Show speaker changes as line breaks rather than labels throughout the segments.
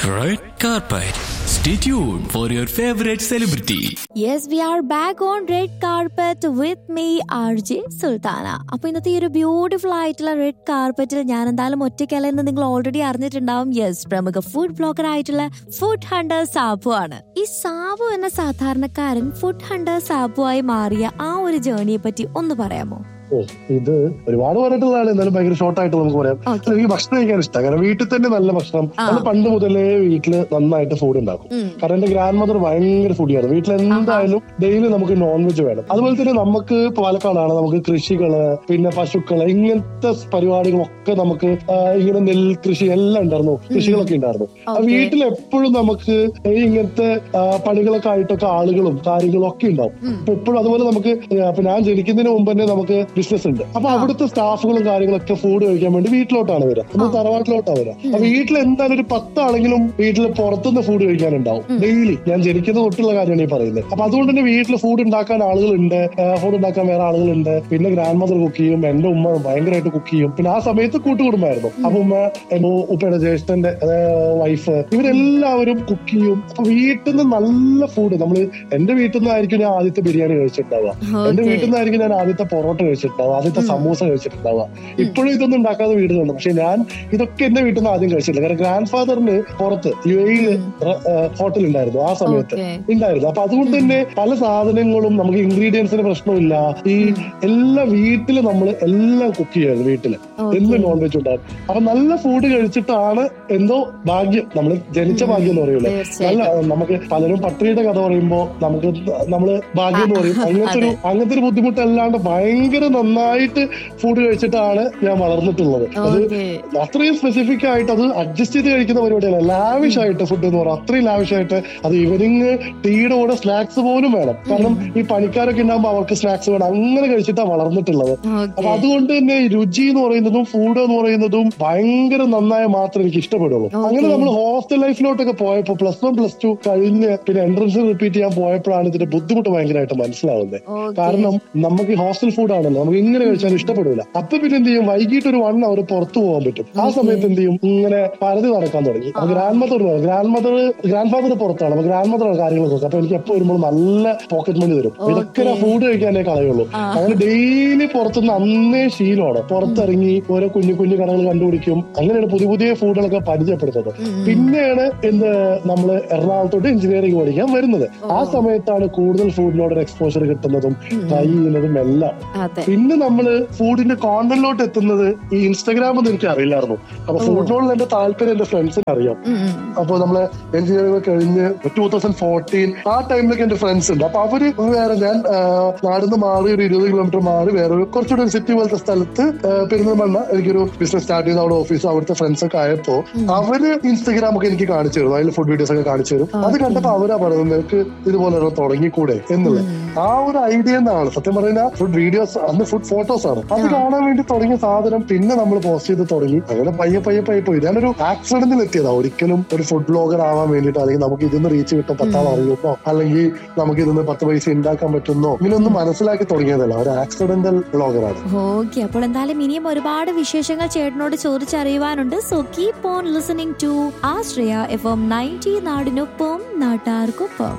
Red carpet. Stay tuned for your favorite celebrity.
Yes we are back on red carpet with me R J Sultana അപ്പൊ ഇന്നത്തെ ഈ ഒരു beautiful ആയിട്ടുള്ള red കാർപ്പറ്റിൽ ഞാൻ എന്തായാലും ഒറ്റയ്ക്കല്ല എന്ന് നിങ്ങൾ ഓൾറെഡി അറിഞ്ഞിട്ടുണ്ടാവും യെസ് പ്രമുഖ ഫുഡ് ബ്ലോഗർ ആയിട്ടുള്ള ഫുഡ് ഹണ്ടർ സാബു ആണ് ഈ സാബു എന്ന സാധാരണക്കാരൻ ഫുഡ് ഹണ്ടർ സാബു ആയി മാറിയ ആ ഒരു ജേർണിയെ പറ്റി ഒന്ന് പറയാമോ
ഓ ഇത് ഒരുപാട് പറഞ്ഞിട്ടുള്ളതാണ് എന്നാലും ഭയങ്കര ഷോർട്ട് ആയിട്ട് നമുക്ക് പറയാം
Okay.
എനിക്ക് ഭക്ഷണം കഴിക്കാൻ ഇഷ്ടം കാരണം വീട്ടിൽ തന്നെ നല്ല ഭക്ഷണം
ആ.
നമ്മൾ പണ്ട് മുതലേ വീട്ടില് നന്നായിട്ട് ഫുഡ് ഉണ്ടാക്കും
ഉം.
കാരണം എന്റെ ഗ്രാൻഡ് മദർ ഭയങ്കര ഫുഡിയാണ് വീട്ടിൽ എന്തായാലും ഡെയിലി നമുക്ക് നോൺ വെജ് വേണം അതുപോലെ തന്നെ നമുക്ക് പാലക്കാടാണ് നമുക്ക് കൃഷികള് പിന്നെ പശുക്കള് ഇങ്ങനത്തെ പരിപാടികളൊക്കെ നമുക്ക് ആ, ഇങ്ങനെ നെൽ കൃഷി എല്ലാം ഉണ്ടായിരുന്നു കൃഷികളൊക്കെ ഉണ്ടായിരുന്നു ആ
Okay.
വീട്ടിൽ എപ്പോഴും നമുക്ക് ഈ ഇങ്ങനത്തെ ആ, പണികളൊക്കെ ആയിട്ടൊക്കെ ആളുകളും കാര്യങ്ങളും ഒക്കെ ഉണ്ടാവും അപ്പൊ എപ്പോഴും അതുപോലെ നമുക്ക് ആ, ഇപ്പൊ ഞാൻ ജനിക്കുന്നതിന് മുമ്പ് തന്നെ നമുക്ക് ബിസിനസ് ഉണ്ട് അപ്പൊ അവിടുത്തെ സ്റ്റാഫുകളും കാര്യങ്ങളൊക്കെ ഫുഡ് കഴിക്കാൻ വേണ്ടി വീട്ടിലോട്ടാണ് വരിക നമ്മൾ തറവാട്ടിലോട്ടാണ് വരിക അപ്പൊ വീട്ടിൽ എന്തായാലും ഒരു പത്താണെങ്കിലും വീട്ടിൽ പുറത്തുനിന്ന് ഫുഡ് കഴിക്കാനുണ്ടാവും ഡെയിലി ഞാൻ ജനിക്കുന്ന തൊട്ടുള്ള കാര്യമാണ് ഈ പറയുന്നത് അപ്പൊ അതുകൊണ്ട് തന്നെ വീട്ടിൽ ഫുഡ് ഉണ്ടാക്കാൻ ആളുകളുണ്ട് ഫുഡ് ഉണ്ടാക്കാൻ വേറെ ആളുകളുണ്ട് പിന്നെ ഗ്രാൻഡ് മദർ കുക്ക് ചെയ്യും എന്റെ ഉമ്മ ഭയങ്കരമായിട്ട് കുക്ക് ചെയ്യും പിന്നെ ആ സമയത്ത് കൂട്ടുകുടുംബമായിരുന്നു അപ്പൊ ഉമ്മ എന്റെ ഉപ്പയുടെ ജ്യേഷ്ഠന്റെ വൈഫ് ഇവരെല്ലാവരും കുക്ക് ചെയ്യും അപ്പൊ വീട്ടിൽ നിന്ന് നല്ല ഫുഡ് നമ്മള് എന്റെ വീട്ടിൽ നിന്നായിരിക്കും ഞാൻ ആദ്യത്തെ ബിരിയാണി കഴിച്ചിട്ടുണ്ടാവുക എന്റെ
Okay.
വീട്ടിൽ നിന്നായിരിക്കും ഞാൻ ആദ്യത്തെ പൊറോട്ട കഴിച്ചിട്ടുണ്ടാവുക ആദ്യത്തെ സമൂസ കഴിച്ചിട്ടുണ്ടാവുക ഇപ്പോഴും ഇതൊന്നും ഉണ്ടാക്കാതെ വീടുകളുണ്ട് പക്ഷെ ഞാൻ ഇതൊക്കെ എന്റെ വീട്ടിൽ നിന്ന് ആദ്യം കഴിച്ചിട്ടില്ല കാരണം ഗ്രാൻഡ് ഫാദറിന് പുറത്ത് യു എയിൽ ഹോട്ടൽ ഉണ്ടായിരുന്നു ആ സമയത്ത്
Okay.
ഉണ്ടായിരുന്നു അപ്പൊ അതുകൊണ്ട് തന്നെ പല സാധനങ്ങളും നമുക്ക് ഇൻഗ്രീഡിയൻസിന് പ്രശ്നമില്ല ഈ എല്ലാ വീട്ടില് നമ്മൾ എല്ലാം കുക്ക് ചെയ്യായിരുന്നു വീട്ടില് എന്നും നോൺ വെജ് ഉണ്ടാകും അപ്പൊ നല്ല ഫുഡ് കഴിച്ചിട്ടാണ് എന്തോ ഭാഗ്യം നമ്മൾ ജനിച്ച ഭാഗ്യം എന്ന് പറയൂലേ നല്ല നമുക്ക് പലരും പട്ടിണിയുടെ കഥ പറയുമ്പോ നമുക്ക് നമ്മള് ഭാഗ്യം എന്ന് പറയും അങ്ങനത്തെ ഒരു അങ്ങനത്തെ ഒരു ബുദ്ധിമുട്ടല്ലാണ്ട് ഭയങ്കര നന്നായിട്ട് ഫുഡ് കഴിച്ചിട്ടാണ് ഞാൻ വളർന്നിട്ടുള്ളത് അത്
ഓക്കെ
അത്രയും സ്പെസിഫിക് ആയിട്ട് അത് അഡ്ജസ്റ്റ് ചെയ്ത് കഴിക്കുന്ന പരിപാടിയല്ല ലാവിഷ് ആയിട്ട് ഫുഡ് എന്ന് പറയാം അത്രയും ലാവിഷ് ആയിട്ട് അത് ഈവനിങ് ടീയുടെ കൂടെ സ്നാക്സ് പോലും വേണം കാരണം ഈ പണിക്കാരൊക്കെ ഉണ്ടാകുമ്പോൾ അവർക്ക് സ്നാക്സ് വേണം അങ്ങനെ കഴിച്ചിട്ടാണ് വളർന്നിട്ടുള്ളത് അപ്പൊ
ഓക്കെ
അതുകൊണ്ട് തന്നെ ഈ രുചി എന്ന് പറയുന്നതും ഫുഡ് എന്ന് പറയുന്നതും ഭയങ്കര നന്നായ മാത്രമേ എനിക്ക് ഇഷ്ടപ്പെടുള്ളൂ അങ്ങനെ നമ്മൾ ഹോസ്റ്റൽ ലൈഫിലോട്ടൊക്കെ പോയപ്പോ പ്ലസ് വൺ പ്ലസ് ടു കഴിഞ്ഞ് പിന്നെ എൻട്രൻസ് റിപ്പീറ്റ് ചെയ്യാൻ പോയപ്പോഴാണ് ഇതിന്റെ ബുദ്ധിമുട്ട് ഭയങ്കരമായിട്ട് മനസ്സിലാവുന്നത് കാരണം നമുക്ക് ഈ ഹോസ്റ്റൽ ഫുഡ് ആണല്ലോ നമുക്ക് ഇങ്ങനെ കഴിച്ചാൽ ഇഷ്ടപ്പെടില്ല അപ്പൊ പിന്നെ എന്ത് ചെയ്യും വൈകിട്ട് ഒരു വൺ അവർ പുറത്തു പോകാൻ പറ്റും ആ സമയത്ത് എന്ത് ചെയ്യും ഇങ്ങനെ പരതി നടക്കാൻ തുടങ്ങി അപ്പൊ grandmother grandmother grandfather പുറത്താണ് അപ്പൊ ഗ്രാൻഡ് മദർ കാര്യങ്ങളൊക്കെ നോക്കും അപ്പൊ എനിക്ക് എപ്പോ വരുമ്പോൾ നല്ല പോക്കറ്റ് മണി തരും ഇതൊക്കെ ഞാൻ ഫുഡ് കഴിക്കാനേ കളയുള്ളൂ അങ്ങനെ ഡെയിലി പുറത്തുനിന്ന് അന്നേ ശീലമാണ് പുറത്തിറങ്ങി ഓരോ കുഞ്ഞു കുഞ്ഞു കടകൾ കണ്ടുപിടിക്കും അങ്ങനെയാണ് പുതിയ പുതിയ ഫുഡുകളൊക്കെ പരിചയപ്പെടുത്തുന്നത് പിന്നെയാണ് എന്ത് നമ്മള് എറണാകുളത്തോട്ട് എഞ്ചിനീയറിംഗ് പഠിക്കാൻ വരുന്നത് ആ സമയത്താണ് കൂടുതൽ ഫുഡിനോട് ഒരു എക്സ്പോഷർ കിട്ടുന്നതും ട്രൈ ചെയ്യുന്നതും എല്ലാം
അതെ
പിന്നെ നമ്മള് ഫുഡിന്റെ കോണ്ടന്റിലോട്ട് എത്തുന്നത് ഈ ഇൻസ്റ്റാഗ്രാം ഒന്നും എനിക്ക് അറിയില്ലായിരുന്നു അപ്പൊ ഫുഡിനോടുള്ള എന്റെ താല്പര്യം എന്റെ ഫ്രണ്ട്സിന് അറിയാം
ഉം, ഉം.
അപ്പൊ നമ്മള് എഞ്ചിനീയറിംഗ് കഴിഞ്ഞ് ടൂ തൗസൻഡ് ഫോർട്ടീൻ ആ ടൈമിലൊക്കെ എന്റെ ഫ്രണ്ട്സ് ഉണ്ട് അപ്പൊ അവര് വേറെ ഞാൻ നാടിന്ന് മാറി ഒരു ഇരുപത് കിലോമീറ്റർ മാറി വേറെ ഒരു കുറച്ചുകൂടി ഒരു സിറ്റി പോലത്തെ സ്ഥലത്ത് ആ, പെരുന്തൽമണ്ണ എനിക്കൊരു ബിസിനസ് സ്റ്റാർട്ട് ചെയ്ത് അവിടെ ഓഫീസ് അവിടുത്തെ ഫ്രണ്ട്സ് ഒക്കെ ആയപ്പോ അവര് ഇൻസ്റ്റാഗ്രാം ഒക്കെ എനിക്ക് കാണിച്ചു തരും അതിൽ ഫുഡ് വീഡിയോസ് ഒക്കെ കാണിച്ചു തരും അത് കണ്ടപ്പോ അവരാ പറയുന്നത് നിനക്ക് ഇതുപോലെ ഒരെണ്ണം തുടങ്ങിക്കൂടെ എന്നുള്ളത് ആ ഒരു ഐഡിയ എന്നാണ് സത്യം പറയുന്ന ഫുഡ് വീഡിയോസ് അന്ന് ഫുഡ് ഫോട്ടോസ് ആണ് അത് കാണാൻ വേണ്ടി തുടങ്ങിയ സാധനം പിന്നെ നമ്മൾ പോസ്റ്റ് ചെയ്ത് തുടങ്ങി അങ്ങനെ പയ്യെ പയ്യെ പയ്യെ പോയി ഞാനൊരു ആക്സിഡന്റിൽ എത്തിയതാ ഒരിക്കലും ഒരു ഫുഡ് ബ്ലോഗർ ആവാൻ വേണ്ടിയിട്ട് അല്ലെങ്കിൽ നമുക്ക് ഇതിന്ന് റീച്ച് കിട്ടും പത്താം അറിയുമോ അല്ലെങ്കിൽ നമുക്ക് ഇതിന്ന് പത്ത് പൈസ ഉണ്ടാക്കാൻ പറ്റുന്നോ ഇങ്ങനെയൊന്നും മനസ്സിലാക്കി തുടങ്ങിയതല്ല ഒരു ആക്സിഡന്റൽ ബ്ലോഗറാണ്
ഓക്കെ അപ്പോൾ എന്തായാലും ഇനിയും ഒരുപാട് വിശേഷങ്ങൾ ചേട്ടനോട് ചോദിച്ചറിയുവാനുണ്ട് so keep on listening to Ashraya F M ninety നാടിനൊപ്പം നാട്ടാർക്കൊപ്പം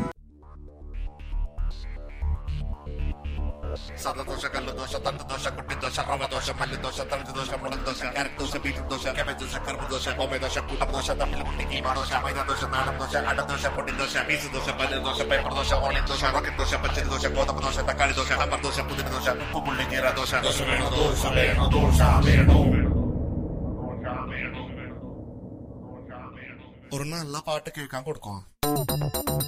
സദദോഷ കല്ലുദോഷ തണ്ടുദോഷ കുട്ടിദോഷ റവദോഷ മല്ലുദോഷ തഴുദോഷ മുളന്തോഷ കരക്ദോഷ ബീറ്റുദോഷ കെമദോഷ കർമ്മദോഷ കോമദോഷ കൂട്ടദോഷ തമ്മിൽ മുട്ടി കീമാദോഷ മൈദദോഷ നാടൻദോഷ അടദോഷ പൊടിദോഷ മീസുദോഷ പല്ലുദോഷ പേപ്പർദോഷ ഓൺലൈൻദോഷ റോക്കറ്റ്ദോഷ പച്ചരിദോഷ ഗോതമ്പദോഷ തക്കാളിദോഷ സാമ്പാർദോഷ പുതിനദോഷ ഉപ്പുപുള്ളി ജീരദോഷ ദോഷ വേണോ ദോഷ വേണോ ദോഷ വേണോ ഒരു നല്ല പാട്ട് കേൾക്കാൻ കൊടുക്കോ